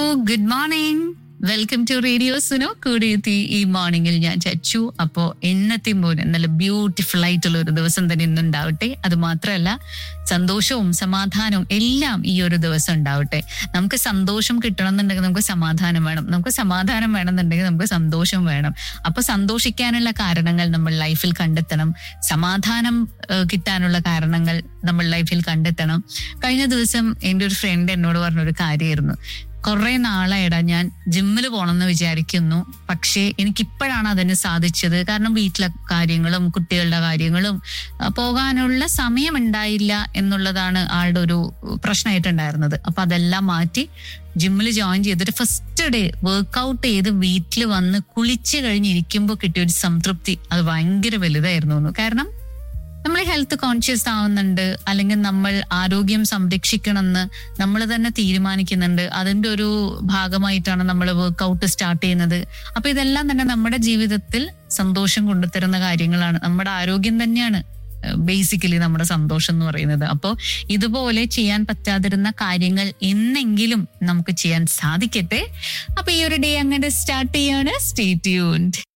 Good morning welcome to radio Suno കൂടിയെത്തി ഈ മോർണിംഗിൽ ഞാൻ ചച്ചു അപ്പോ എന്നത്തെയും പോലെ നല്ല ബ്യൂട്ടിഫുൾ ആയിട്ടുള്ള ഒരു ദിവസം തന്നെ ഇന്നുണ്ടാവട്ടെ അത് മാത്രമല്ല സന്തോഷവും സമാധാനവും എല്ലാം ഈ ഒരു ദിവസം ഉണ്ടാവട്ടെ നമുക്ക് സന്തോഷം കിട്ടണം എന്നുണ്ടെങ്കിൽ നമുക്ക് സമാധാനം വേണം നമുക്ക് സമാധാനം വേണമെന്നുണ്ടെങ്കിൽ നമുക്ക് സന്തോഷം വേണം അപ്പൊ സന്തോഷിക്കാനുള്ള കാരണങ്ങൾ നമ്മൾ ലൈഫിൽ കണ്ടെത്തണം സമാധാനം ഏഹ്, കിട്ടാനുള്ള കാരണങ്ങൾ നമ്മൾ ലൈഫിൽ കണ്ടെത്തണം കഴിഞ്ഞ ദിവസം എൻ്റെ ഒരു ഫ്രണ്ട് എന്നോട് പറഞ്ഞൊരു കാര്യമായിരുന്നു കുറെ നാളായിടാ ഞാൻ ജിമ്മിൽ പോകണമെന്ന് വിചാരിക്കുന്നു പക്ഷേ എനിക്കിപ്പോഴാണ് അതിന് സാധിച്ചത് കാരണം വീട്ടിലെ കാര്യങ്ങളും കുട്ടികളുടെ കാര്യങ്ങളും ആ, പോകാനുള്ള സമയം ഉണ്ടായില്ല എന്നുള്ളതാണ് ആളുടെ ഒരു പ്രശ്നമായിട്ടുണ്ടായിരുന്നത് അപ്പൊ അതെല്ലാം മാറ്റി ജിമ്മിൽ ജോയിൻ ചെയ്തിട്ട് ഫസ്റ്റ് ഡേ വർക്കൗട്ട് ചെയ്ത് വീട്ടിൽ വന്ന് കുളിച്ച് കഴിഞ്ഞിരിക്കുമ്പോൾ കിട്ടിയ ഒരു സംതൃപ്തി അത് ഭയങ്കര വലുതായിരുന്നു എന്ന്. കാരണം നമ്മൾ ഹെൽത്ത് കോൺഷ്യസ് ആവുന്നുണ്ട് അല്ലെങ്കിൽ നമ്മൾ ആരോഗ്യം സംരക്ഷിക്കണമെന്ന് നമ്മൾ തന്നെ തീരുമാനിക്കുന്നുണ്ട് അതിന്റെ ഒരു ഭാഗമായിട്ടാണ് നമ്മൾ വർക്കൗട്ട് സ്റ്റാർട്ട് ചെയ്യുന്നത് അപ്പൊ ഇതെല്ലാം തന്നെ നമ്മുടെ ജീവിതത്തിൽ സന്തോഷം കൊണ്ടുതരുന്ന കാര്യങ്ങളാണ് നമ്മുടെ ആരോഗ്യം തന്നെയാണ് ബേസിക്കലി നമ്മുടെ സന്തോഷം എന്ന് പറയുന്നത് അപ്പോൾ ഇതുപോലെ ചെയ്യാൻ പറ്റാതിരുന്ന കാര്യങ്ങൾ എന്നെങ്കിലും നമുക്ക് ചെയ്യാൻ സാധിക്കട്ടെ അപ്പൊ ഈ ഒരു ഡേ അങ്ങനെ സ്റ്റാർട്ട് ചെയ്യാണ് സ്റ്റേ ട്യൂൺഡ്